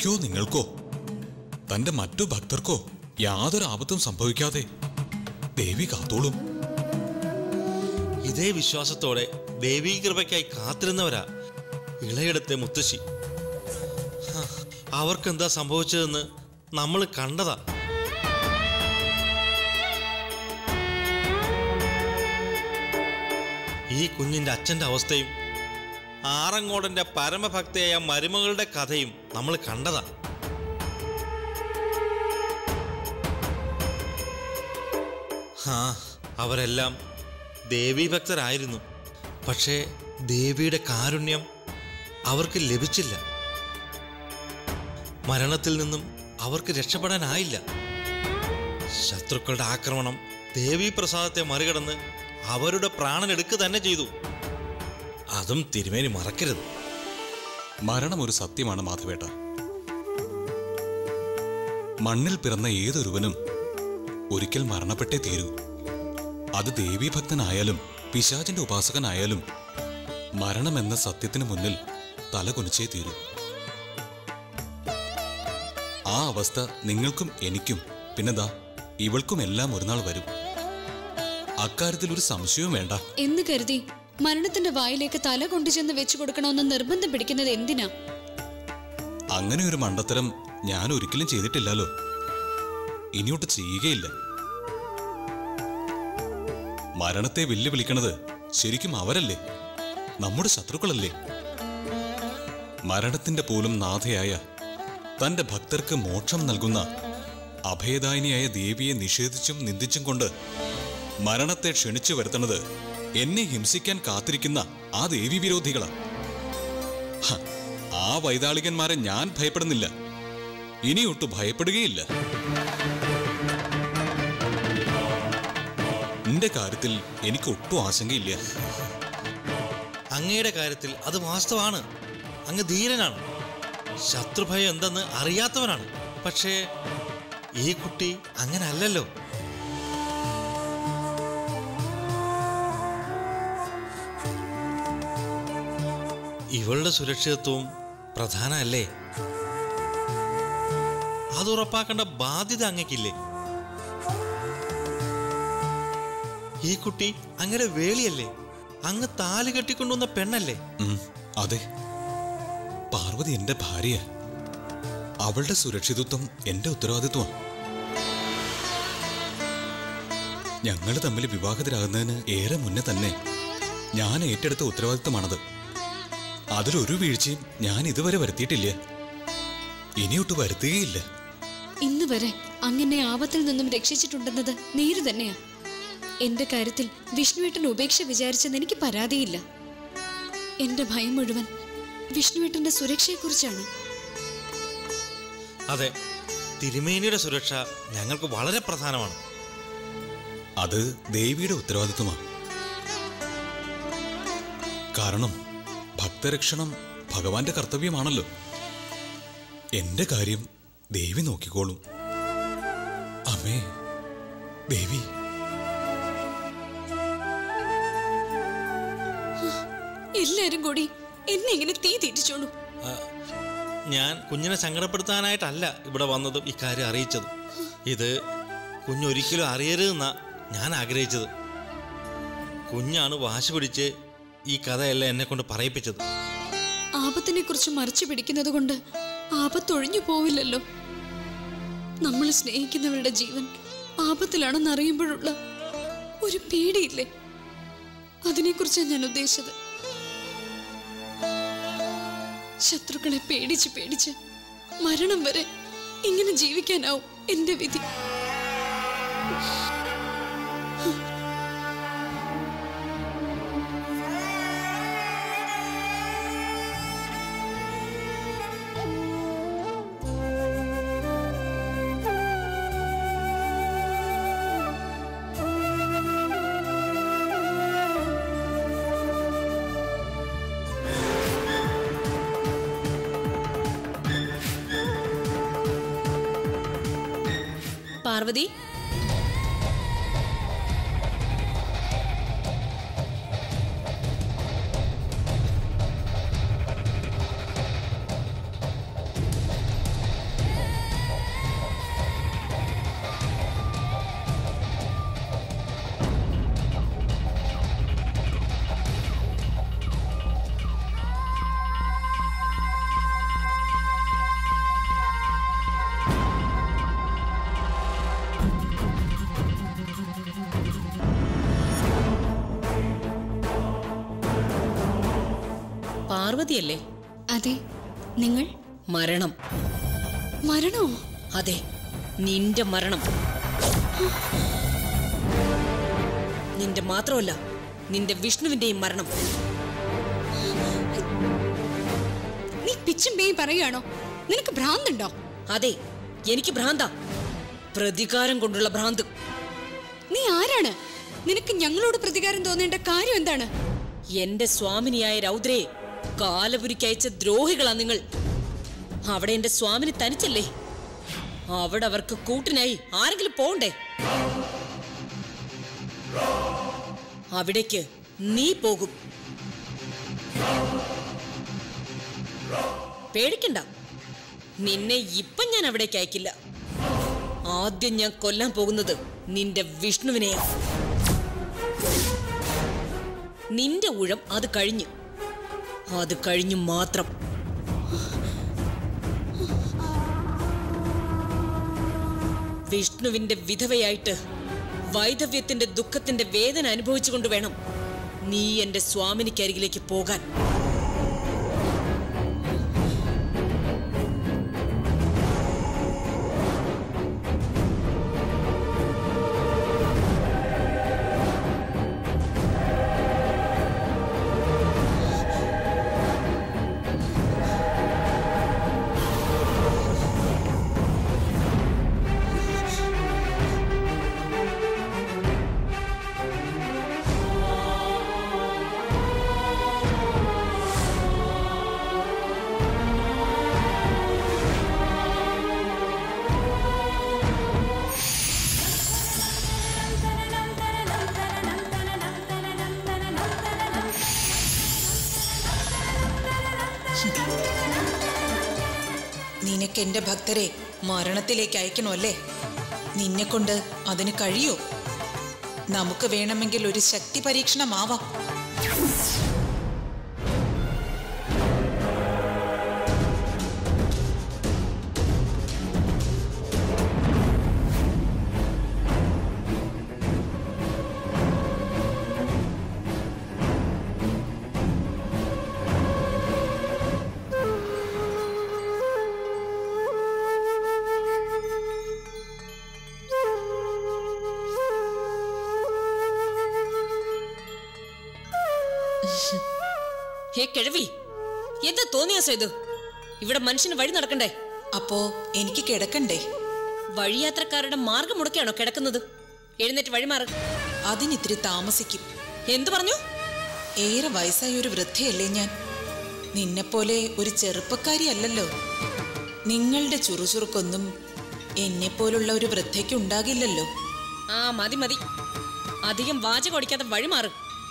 തനിക്കോ നിങ്ങൾക്കോ തന്റെ മറ്റു ഭക്തർക്കോ യാതൊരു ആപത്തും സംഭവിക്കാതെ ദേവി കാത്തോളും ഇതേ വിശ്വാസത്തോടെ ദേവീകൃപയ്ക്കായി കാത്തിരുന്നവരാ ഇളയിടത്തെ മുത്തശ്ശി ഹാ, അവർക്കെന്താ സംഭവിച്ചതെന്ന് നമ്മൾ കണ്ടതാ ഈ കുഞ്ഞിന്റെ അച്ഛന്റെ അവസ്ഥയും ആറങ്ങോടന്റെ പരമഭക്തയായ മരുമകളുടെ കഥയും നമ്മൾ കണ്ടതാ ഹാ അവരെല്ലാം ദേവീഭക്തരായിരുന്നു പക്ഷേ ദേവിയുടെ കാരുണ്യം അവർക്ക് ലഭിച്ചില്ല മരണത്തിൽ നിന്നും അവർക്ക് രക്ഷപ്പെടാനായില്ല ശത്രുക്കളുടെ ആക്രമണം ദേവീപ്രസാദത്തെ മറികടന്ന് അവരുടെ പ്രാണൻ എടുക്കുക തന്നെ ചെയ്തു അതും തിരുമേനി മറക്കരുത് മരണം ഒരു സത്യമാണ് മാധവേട്ട മണ്ണിൽ പിറന്ന ഏതൊരുവനും ഒരിക്കൽ മരണപ്പെട്ടേ തീരൂ അത് ദേവീഭക്തനായാലും പിശാചിന്റെ ഉപാസകനായാലും മരണമെന്ന സത്യത്തിന് മുന്നിൽ തലകുനിച്ചേ തീരൂ ആ അവസ്ഥ നിങ്ങൾക്കും എനിക്കും പിന്നെതാ ഇവൾക്കും എല്ലാം ഒരു നാൾ വരും അക്കാര്യത്തിൽ ഒരു സംശയവും വേണ്ട എന്ന് കരുതി മരണത്തിന്റെ വായിലേക്ക് തല കൊണ്ടുചെന്ന് വെച്ചു കൊടുക്കണമെന്ന് നിർബന്ധം പിടിക്കുന്നത് എന്തിനാ അങ്ങനെ ഒരു മണ്ടത്തരം ഞാൻ ഒരിക്കലും ചെയ്തിട്ടില്ലല്ലോ ഇനിയോട്ട് ചെയ്യുകയില്ല മരണത്തെ വെല്ലുവിളിക്കണത് ശരിക്കും അവരല്ലേ നമ്മുടെ ശത്രുക്കളല്ലേ മരണത്തിന്റെ പോലും നാഥയായ തന്റെ ഭക്തർക്ക് മോക്ഷം നൽകുന്ന അഭയദായിനിയായ ദേവിയെ നിഷേധിച്ചും നിന്ദിച്ചും കൊണ്ട് മരണത്തെ ക്ഷണിച്ചു വരുത്തുന്നത് എന്നെ ഹിംസിക്കാൻ കാത്തിരിക്കുന്ന ആ ദേവി വിരോധികളാ ഹ, ആ വൈതാളികന്മാരെ ഞാൻ ഭയപ്പെടുന്നില്ല ഇനിയൊട്ട് ഭയപ്പെടുകയില്ല നിന്റെ കാര്യത്തിൽ എനിക്ക് ഒട്ടും ആശങ്കയില്ല അങ്ങയുടെ കാര്യത്തിൽ അത് വാസ്തവാണ് അങ്ങ് ധീരനാണ് ശത്രുഭയം എന്തെന്ന് അറിയാത്തവനാണ് പക്ഷേ ഈ കുട്ടി അങ്ങനെ അല്ലല്ലോ ഇവളുടെ സുരക്ഷിതത്വവും പ്രധാനമല്ലേ അത് ഉറപ്പാക്കേണ്ട ബാധ്യത അങ്ങക്കില്ലേ ഈ കുട്ടി അങ്ങനെ വേളിയല്ലേ അങ്ങ് താലി കെട്ടിക്കൊണ്ടുവന്ന പെണ്ണല്ലേ ഉം, അതെ പാർവതി എന്റെ ഭാര്യ അവളുടെ സുരക്ഷിതത്വം എന്റെ ഉത്തരവാദിത്വമാണ് ഞങ്ങൾ തമ്മിൽ വിവാഹിതരാകുന്നതിന് ഏറെ മുന്നേ തന്നെ ഞാൻ ഏറ്റെടുത്ത ഉത്തരവാദിത്വമാണത് അതിലൊരു വീഴ്ചയും ഞാൻ ഇതുവരെ വരുത്തിയിട്ടില്ല ഇനിയൊട്ട് വരുത്തുകയില്ല ഇന്ന് വരെ അങ്ങനെ ആപത്തിൽ നിന്നും രക്ഷിച്ചിട്ടുണ്ടെന്നത് നേര് തന്നെയാ എന്റെ കാര്യത്തിൽ വിഷ്ണുവേട്ടൻ ഉപേക്ഷ വിചാരിച്ചെന്ന് എനിക്ക് പരാതിയില്ല എന്റെ ഭയം മുഴുവൻ വിഷ്ണുവേട്ടന്റെ സുരക്ഷയെക്കുറിച്ചാണ് അതെ തിരുമേനിയുടെ സുരക്ഷ ഞങ്ങൾക്ക് വളരെ പ്രധാനമാണ് അത് ദേവിയുടെ ഉത്തരവാദിത്വമാണ് കാരണം ഭക്തരക്ഷണം ഭഗവാന്റെ കർത്തവ്യമാണല്ലോ എന്റെ കാര്യം ദേവി നോക്കിക്കോളും അമ്മേ ദേവി എല്ലാരും കൂടി എന്നെ ഇങ്ങനെ തീ തീറ്റിച്ചോളൂ ആ, ഞാൻ കുഞ്ഞിനെ സങ്കടപ്പെടുത്താനായിട്ടല്ല ഇവിടെ വന്നതും ഇക്കാര്യം അറിയിച്ചത് ഇത് കുഞ്ഞൊരിക്കലും അറിയരുതെന്നാ ഞാൻ ആഗ്രഹിച്ചത് കുഞ്ഞാണ് വാശി പിടിച്ച് ഈ കഥയെല്ലാം എന്നെ കൊണ്ട് പറയിപ്പിച്ചത് ആപത്തിനെ കുറിച്ച് മറച്ചു പിടിക്കുന്നത് കൊണ്ട് ആപത്തൊഴിഞ്ഞു പോവില്ലല്ലോ നമ്മൾ സ്നേഹിക്കുന്നവരുടെ ജീവൻ ആപത്തിലാണെന്ന് അറിയുമ്പോഴുള്ള ഒരു പേടിയില്ലേ അതിനെക്കുറിച്ചാണ് ഞാൻ ഉദ്ദേശിച്ചത് ശത്രുക്കളെ പേടിച്ച് പേടിച്ച് മരണം വരെ ഇങ്ങനെ ജീവിക്കാനാവും എന്റെ വിധി പാർവതി പാർവതിയല്ലേ അതെ നിങ്ങൾ മരണം മരണോ അതെ നിന്റെ മരണം നിന്റെ മാത്രമല്ല നിന്റെ വിഷ്ണുവിന്റെയും മരണം നീ പിച്ചും പേയും പറയുകയാണോ നിനക്ക് ഭ്രാന്തുണ്ടോ അതെ എനിക്ക് ഭ്രാന്ത പ്രതികാരം കൊണ്ടുള്ള ഭ്രാന്ത് നീ ആരാണ് നിനക്ക് ഞങ്ങളോട് പ്രതികാരം തോന്നേണ്ട കാര്യം എന്താണ് എന്റെ സ്വാമിനിയായ രൗദ്രയെ കാലപുരിക്കയച്ച ദ്രോഹികളാ നിങ്ങൾ അവിടെ എന്റെ സ്വാമിനി തനിച്ചല്ലേ അവിടെ അവർക്ക് കൂട്ടിനായി ആരെങ്കിലും പോണ്ടേ അവിടേക്ക് നീ പോകും പേടിക്കണ്ട നിന്നെ ഇപ്പം ഞാൻ അവിടേക്ക് അയക്കില്ല ആദ്യം ഞാൻ കൊല്ലാൻ പോകുന്നത് നിന്റെ വിഷ്ണുവിനെയാ നിന്റെ ഊഴം അത് കഴിഞ്ഞു അത് കഴിഞ്ഞു മാത്രം വിഷ്ണുവിന്റെ വിധവയായിട്ട് വൈധവ്യത്തിന്റെ ദുഃഖത്തിന്റെ വേദന അനുഭവിച്ചുകൊണ്ട് വേണം നീ എന്റെ സ്വാമിനിക്കരികിലേക്ക് പോകാൻ നിനക്ക് എന്റെ ഭക്തരെ മരണത്തിലേക്ക് അയക്കണമല്ലേ നിന്നെ കൊണ്ട് അതിന് കഴിയോ നമുക്ക് വേണമെങ്കിൽ ഒരു ശക്തി പരീക്ഷണമാവാം ഹേ കിഴവി എന്താ തോന്നിയാസോ ഇത് ഇവിടെ മനുഷ്യന് വഴി നടക്കണ്ടേ അപ്പോ എനിക്ക് കിടക്കണ്ടേ വഴിയാത്രക്കാരുടെ മാർഗം മുടക്കിയാണോ കിടക്കുന്നത് എഴുന്നേറ്റ് വഴിമാറ് അതിനിത്തിരി താമസിക്കും എന്തു പറഞ്ഞു ഏറെ വയസ്സായ ഒരു വൃദ്ധയല്ലേ ഞാൻ നിന്നെപ്പോലെ ഒരു ചെറുപ്പക്കാരി അല്ലല്ലോ നിങ്ങളുടെ ചുറുചുറുക്കൊന്നും എന്നെപ്പോലുള്ള ഒരു വൃദ്ധയ്ക്ക് ഉണ്ടാകില്ലല്ലോ ആ മതി മതി അധികം വാചകം ഓടിക്കാതെ വഴിമാറ്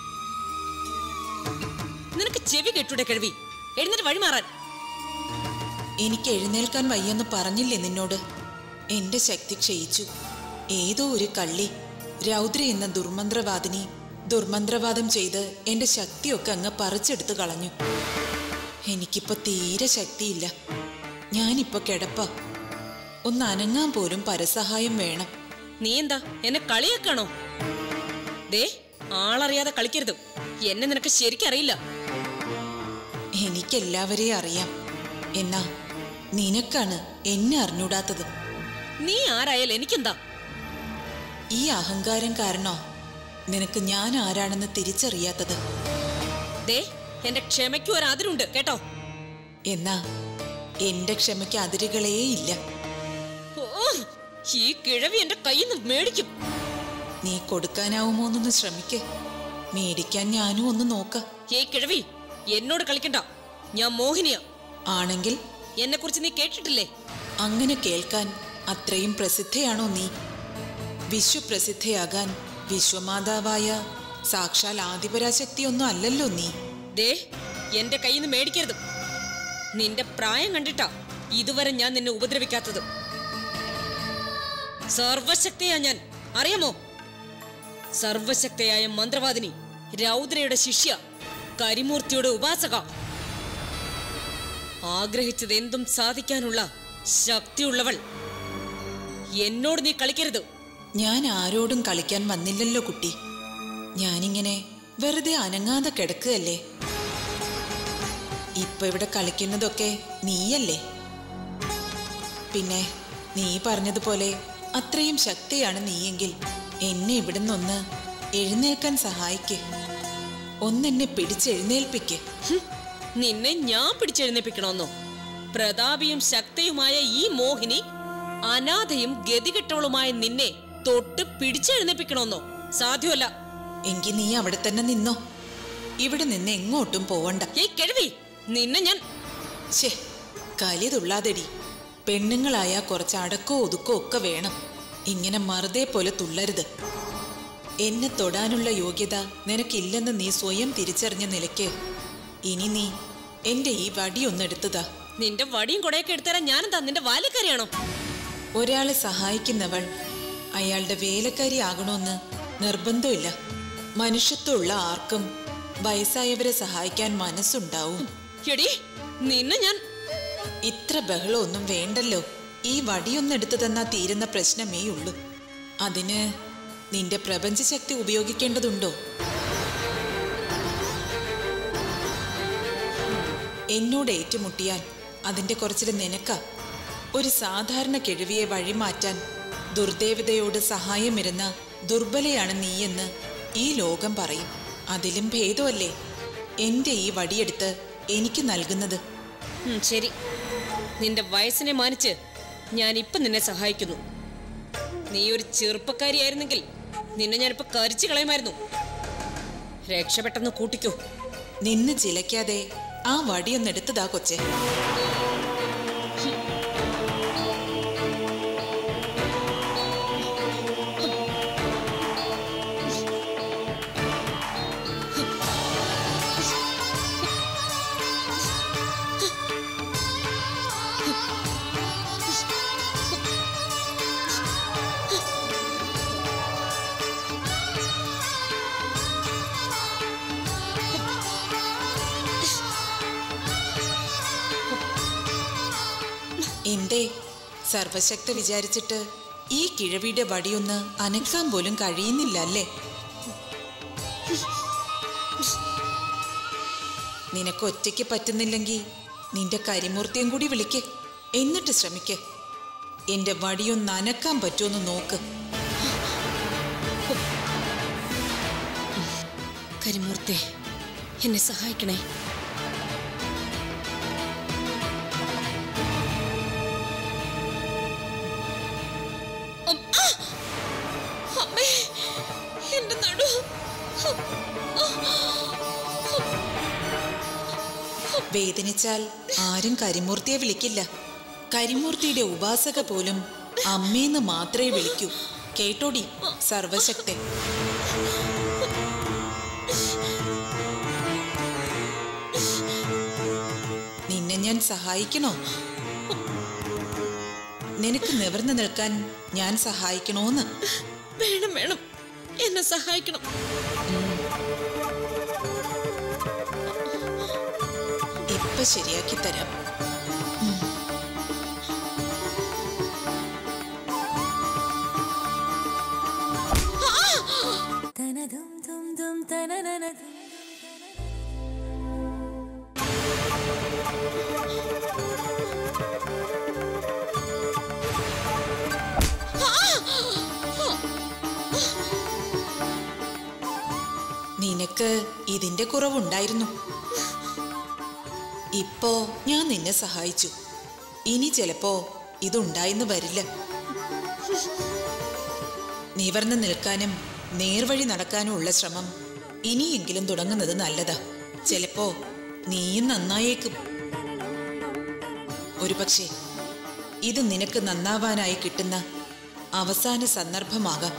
നിനക്ക് ചെവി കെട്ടൂടെ കിഴവി എഴുന്നേറ്റ് വഴിമാറാൻ എനിക്ക് എഴുന്നേൽക്കാൻ വയ്യെന്ന് പറഞ്ഞില്ലേ നിന്നോട് എന്റെ ശക്തി ക്ഷയിച്ചു ഏതോ ഒരു കള്ളി രൗദ്ര എന്ന ദുർമന്ത്രവാദിനി ദുർമന്ത്രവാദം ചെയ്ത് എന്റെ ശക്തിയൊക്കെ അങ്ങ് പറിച്ചെടുത്ത് കളഞ്ഞു എനിക്കിപ്പോ തീരെ ശക്തിയില്ല ഞാനിപ്പോ കിടപ്പ ഒന്ന് അനങ്ങാൻ പോലും പരസഹായം വേണം നീ എന്താ എന്നെ കളിയാക്കാണോ ദേ ആളറിയാതെ കളിക്കരുത് എന്നെ നിനക്ക് ശരിക്കറിയില്ല എനിക്കെല്ലാവരെയും അറിയാം എന്നാ നിനക്കാണ് എന്നെ അറിഞ്ഞൂടാത്തത് നീ ആരായാലും എനിക്കെന്താ ഈ അഹങ്കാരം കാരണോ നിനക്ക് ഞാൻ ആരാണെന്ന് തിരിച്ചറിയാത്തത് ദേ എന്റെ ക്ഷമയ്ക്ക് ഒരു അതിരുണ്ട് കേട്ടോ എന്നാ എന്റെ ക്ഷമയ്ക്ക് അതിരുകളേ ഇല്ല ഓ, ഈ കിഴവി എന്റെ കയ്യിൽ നിന്ന് മേടിക്കും നീ കൊടുക്കാനാവുമോ എന്നൊന്ന് ശ്രമിക്ക് മേടിക്കാൻ ഞാനും ഒന്ന് നോക്ക ഏ കിഴവി എന്നോട് കളിക്കണ്ട ഞാൻ മോഹിനിയാ ആണെങ്കിൽ എന്നെ കുറിച്ച് നീ കേട്ടിട്ടില്ലേ അങ്ങനെ കേൾക്കാൻ അത്രയും പ്രസിദ്ധയാണോ നീ വിശ്വപ്രസിദ്ധയാകാൻ വിശ്വമാതാവായ സാക്ഷാൽ ആദിപരാശക്തിയൊന്നും അല്ലല്ലോ നീ ദേ എന്റെ കയ്യിൽ നിന്ന് മേടിക്കരുത് നിന്റെ പ്രായം കണ്ടിട്ടാ ഇതുവരെ ഞാൻ നിന്നെ ഉപദ്രവിക്കാത്തത് സർവശക്തിയാ ഞാൻ അറിയാമോ സർവശക്തയായ മന്ത്രവാദിനി രൗദ്രയുടെ ശിഷ്യ കരിമൂർത്തിയുടെ ഉപാസക ആഗ്രഹിച്ചത് എന്തും സാധിക്കാനുള്ള ശക്തിയുള്ളവൾ എന്നോട് നീ കളിക്കരുത് ഞാൻ ആരോടും കളിക്കാൻ വന്നില്ലല്ലോ കുട്ടി ഞാനിങ്ങനെ വെറുതെ അനങ്ങാതെ കിടക്കുകയല്ലേ ഇപ്പൊ ഇവിടെ കളിക്കുന്നതൊക്കെ നീയല്ലേ പിന്നെ നീ പറഞ്ഞതുപോലെ അത്രയും ശക്തിയാണ് നീയെങ്കിൽ എന്നെ ഇവിടുന്നൊന്ന് എഴുന്നേൽക്കാൻ സഹായിക്ക് ഒന്നെന്നെ പിടിച്ചെഴുന്നേൽപ്പിക്ക് ഹും, നിന്നെ ഞാൻ പിടിച്ചെഴുന്നേപ്പിക്കണമെന്നോ പ്രതാപിയും ശക്തിയുമായ ഈ മോഹിനി അനാഥയും ഗതികെട്ടവളുമായ നിന്നെ തൊട്ട് പിടിച്ചെഴുന്നേപ്പിക്കണമെന്നോ സാധ്യമല്ല എങ്കിൽ നീ അവിടെ തന്നെ നിന്നോ ഇവിടെ നിന്ന് എങ്ങോട്ടും പോവണ്ട ഏയ് കിഴവി നിന്നെ ഞാൻ ഛേ കലി തുള്ളാതെടി പെണ്ണുങ്ങളായ കുറച്ച് അടക്കോ ഒതുക്കോ ഒക്കെ വേണം ഇങ്ങനെ മറുതേ പോലെ തുള്ളരുത് എന്നെ തൊടാനുള്ള യോഗ്യത നിനക്കില്ലെന്ന് നീ സ്വയം തിരിച്ചറിഞ്ഞ നിലയ്ക്ക് ഇനി നീ എന്റെ ഈ വടിയൊന്നെടുത്തതാ നിന്റെ വടിയും കൊടയൊക്കെ എടുത്തരാൻ ഞാനെന്താ നിന്റെ വാലിക്കറിയാണോ ഒരാളെ സഹായിക്കുന്നവൾ അയാളുടെ വേലക്കാരി ആകണമെന്ന് നിർബന്ധമില്ല മനുഷ്യത്വമുള്ള ആർക്കും വയസ്സായവരെ സഹായിക്കാൻ മനസ്സുണ്ടാവും എടി നിന്നെ ഞാൻ ഇത്ര ബഹളമൊന്നും വേണ്ടല്ലോ ഈ വടിയൊന്നെടുത്തു തന്നാ തീരുന്ന പ്രശ്നമേ ഉള്ളൂ അതിന് നിന്റെ പ്രപഞ്ചശക്തി ഉപയോഗിക്കേണ്ടതുണ്ടോ എന്നോട് ഏറ്റുമുട്ടിയാൽ അതിന്റെ കുറച്ചിൽ നിനക്ക ഒരു സാധാരണ കിഴവിയെ വഴിമാറ്റാൻ ദുർദേവതയോട് സഹായമിരുന്ന ദുർബലയാണ് നീയെന്ന് ഈ ലോകം പറയും അതിലും ഭേദമല്ലേ എന്റെ ഈ വടിയെടുത്ത് എനിക്ക് നൽകുന്നത് ഉം, ശരി നിന്റെ വയസ്സിനെ മാനിച്ച് ഞാൻ ഇപ്പൊ നിന്നെ സഹായിക്കുന്നു നീ ഒരു ചെറുപ്പക്കാരിയായിരുന്നെങ്കിൽ നിന്നെ ഞാനിപ്പോ കരിച്ചു കളയുമായിരുന്നു രക്ഷപ്പെട്ടെന്ന് കൂട്ടിക്കോ നിന്ന് ചിലയ്ക്കാതെ ആ വടിയൊന്നെടുത്തതാ കൊച്ചെ എന്റെ സർവശക്ത വിചാരിച്ചിട്ട് ഈ കിഴവിയുടെ വടിയൊന്ന് അനക്കാൻ പോലും കഴിയുന്നില്ല അല്ലേ നിനക്ക് ഒറ്റയ്ക്ക് പറ്റുന്നില്ലെങ്കിൽ നിന്റെ കരിമൂർത്തിയും കൂടി വിളിക്ക് എന്നിട്ട് ശ്രമിക്ക് എന്റെ വടിയൊന്ന് അനക്കാൻ പറ്റുമെന്ന് നോക്ക് കരിമൂർത്തെ എന്നെ സഹായിക്കണേ അം, ആ! അമ്മേ, എന്റെ നടു വേദനിച്ചാൽ ആരും കരിമൂർത്തിയെ വിളിക്കില്ല കരിമൂർത്തിയുടെ ഉപാസക പോലും അമ്മേന്ന് മാത്രമേ വിളിക്കൂ കേട്ടോടി സർവശക്തൻ നിന്നെ ഞാൻ സഹായിക്കണോ നിനക്ക് നിവർന്നു നിൽക്കാൻ ഞാൻ സഹായിക്കണോന്ന് വേണം വേണം എന്നെ സഹായിക്കണം ഇപ്പൊ ശരിയാക്കി തരാം നിനക്ക് ഇതിന്റെ കുറവുണ്ടായിരുന്നു ഇപ്പോ ഞാൻ നിന്നെ സഹായിച്ചു ഇനി ചിലപ്പോ ഇതുണ്ടായിന്ന് വരില്ല നിവർന്ന് നിൽക്കാനും നേർവഴി നടക്കാനും ഉള്ള ശ്രമം ഇനിയെങ്കിലും തുടങ്ങുന്നത് നല്ലതാ ചിലപ്പോ നീയും നന്നായേക്കും ഒരുപക്ഷെ ഇത് നിനക്ക് നന്നാവാനായി കിട്ടുന്ന അവസാന സന്ദർഭമാകാം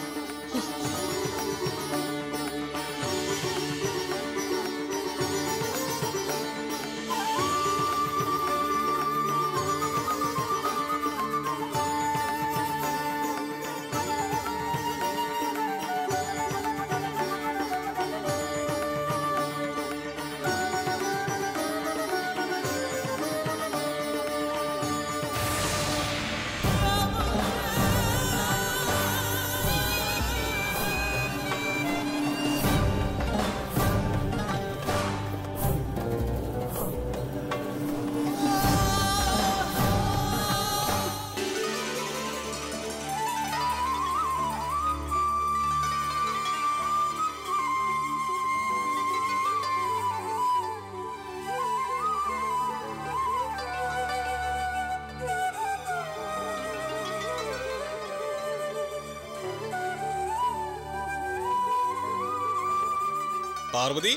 പാർവതി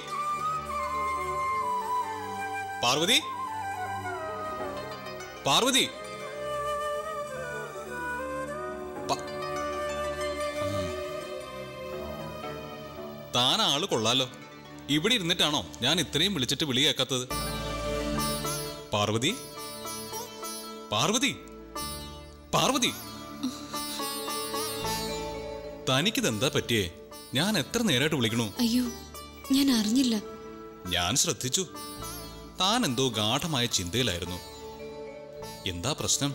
പാർവതി പാർവതി പ- ഉം. താൻ ആള് കൊള്ളാലോ ഇവിടെ ഇരുന്നിട്ടാണോ ഞാൻ ഇത്രയും വിളിച്ചിട്ട് വിളി കേൾക്കാത്തത് പാർവതി പാർവതി പാർവതി തനിക്കിതെന്താ പറ്റിയേ ഞാൻ എത്ര നേരമായിട്ട് വിളിക്കണു അയ്യോ ഞാൻ അറിഞ്ഞില്ല ഞാൻ ശ്രദ്ധിച്ചു താൻ എന്തോ ഗാഠമായ ചിന്തയിലായിരുന്നു എന്താ പ്രശ്നം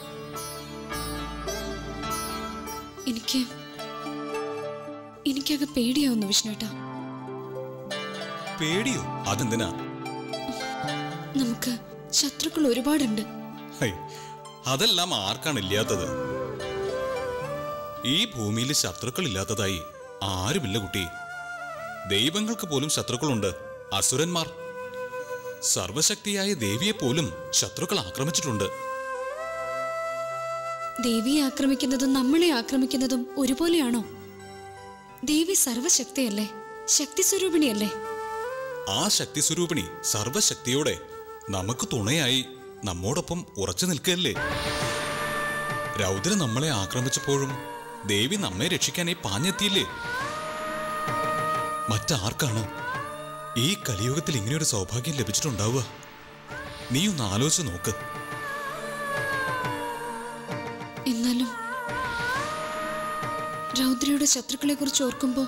എനിക്ക് എനിക്കത് പേടിയാവുന്നു വിഷ്ണുവേട്ടാ പേടിയോ അതെന്തിനാ നമുക്ക് ശത്രുക്കൾ ഒരുപാടുണ്ട് ഹൈ, അതെല്ലാം ആർക്കാണ് ഇല്ലാത്തത് ഈ ഭൂമിയിൽ ശത്രുക്കൾ ഇല്ലാത്തതായി ആരുമില്ല കുട്ടി ദൈവങ്ങൾക്ക് പോലും ശത്രുക്കളുണ്ട് അസുരന്മാർ സർവശക്തിയായ ദേവിയെ പോലും ശത്രുക്കൾ ആക്രമിച്ചിട്ടുണ്ട് ദേവിയെ ആക്രമിക്കുന്നതും നമ്മളെ ആക്രമിക്കുന്നതും ഒരുപോലെയാണോ ദേവി സർവശക്തിയല്ലേ ശക്തി സ്വരൂപിണിയല്ലേ ആ ശക്തി സ്വരൂപിണി സർവശക്തിയോടെ നമുക്ക് തുണയായി നമ്മോടൊപ്പം ഉറച്ചു നിൽക്കല്ലേ രൗദ്ര നമ്മളെ ആക്രമിച്ചപ്പോഴും ദേവി നമ്മെ രക്ഷിക്കാനായി പാഞ്ഞെത്തിയില്ലേ മറ്റാർക്കാണ് ഈ കലിയുഗത്തിൽ ഇങ്ങനെയൊരു സൗഭാഗ്യം ലഭിച്ചിട്ടുണ്ടാവുക നീ ഒന്ന് ആലോചിച്ച് നോക്ക് എന്നാലും രൗദ്രയുടെ ശത്രുക്കളെ കുറിച്ച് ഓർക്കുമ്പോ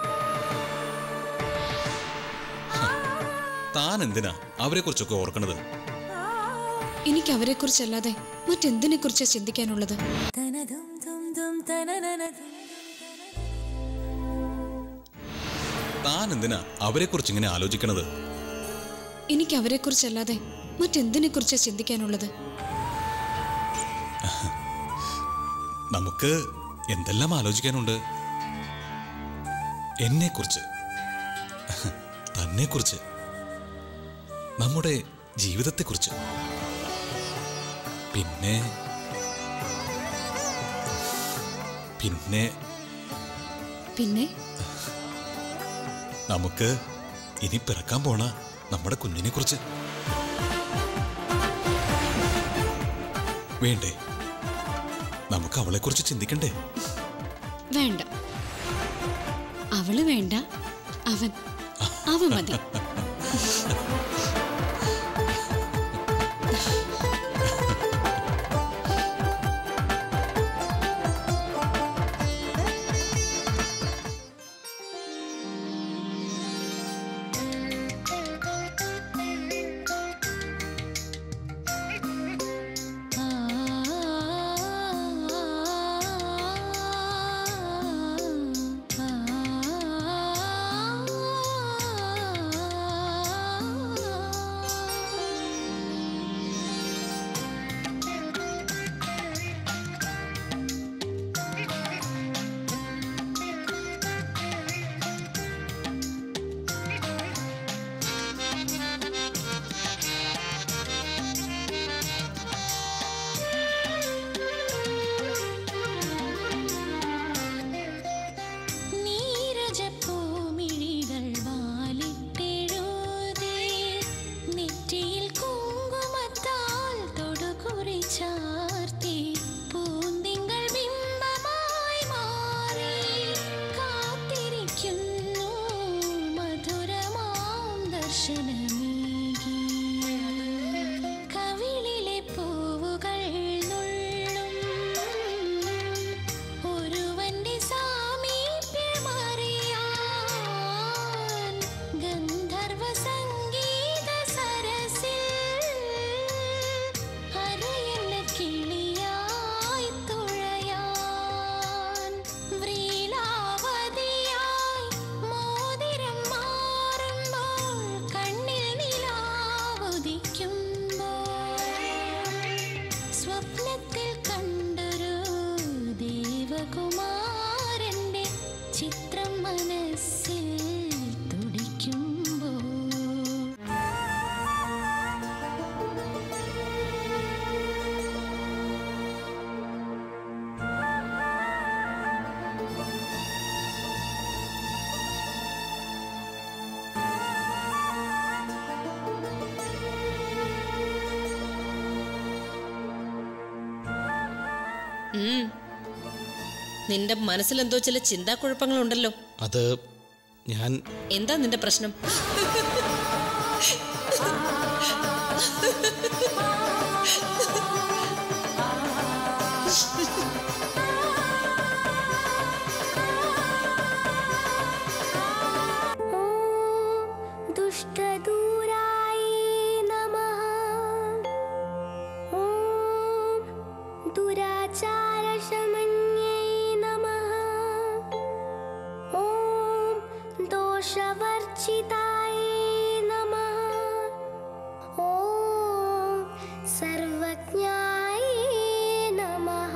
താൻ എന്തിനാ അവരെ കുറിച്ചൊക്കെ ഓർക്കണത് എനിക്ക് അവരെ കുറിച്ചല്ലാതെ മറ്റെന്തിനെ കുറിച്ചാ ചിന്തിക്കാനുള്ളത് താൻ എന്തിനാ അവരെ കുറിച്ച് ഇങ്ങനെ ആലോചിക്കണത് എനിക്ക് അവരെ കുറിച്ചല്ലാതെ മറ്റെന്തിനെ കുറിച്ചാ ചിന്തിക്കാനുള്ളത് നമുക്ക് എന്തെല്ലാം ആലോചിക്കാനുണ്ട് എന്നെക്കുറിച്ച് തന്നെക്കുറിച്ച് നമ്മുടെ ജീവിതത്തെക്കുറിച്ച് പിന്നെ പിന്നെ പിന്നെ നമുക്ക് ഇനി പിറക്കാൻ പോണ നമ്മുടെ കുഞ്ഞിനെ കുറിച്ച് വേണ്ടേ നമുക്ക് അവളെക്കുറിച്ച് ചിന്തിക്കണ്ടേ വേണ്ട അവള് വേണ്ട അവൻ അവ മതി നിന്റെ മനസ്സിലെന്തോ ചില ചിന്താക്കുഴപ്പങ്ങളുണ്ടല്ലോ അത് ഞാൻ എന്താ നിന്റെ പ്രശ്നം ॐ दुष्टदूराय नमः ॐ दुराचारशमन्यै नमः ॐ दोषवर्जिताय नमः ॐ सर्वज्ञाय नमः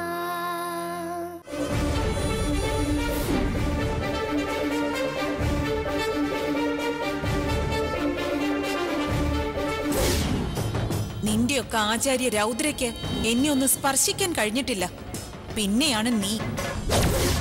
നിന്റെയൊക്കെ ആചാര്യ രൗദ്രയ്ക്ക് എന്നെ ഒന്ന് സ്പർശിക്കാൻ കഴിഞ്ഞിട്ടില്ല പിന്നെയാണ് നീ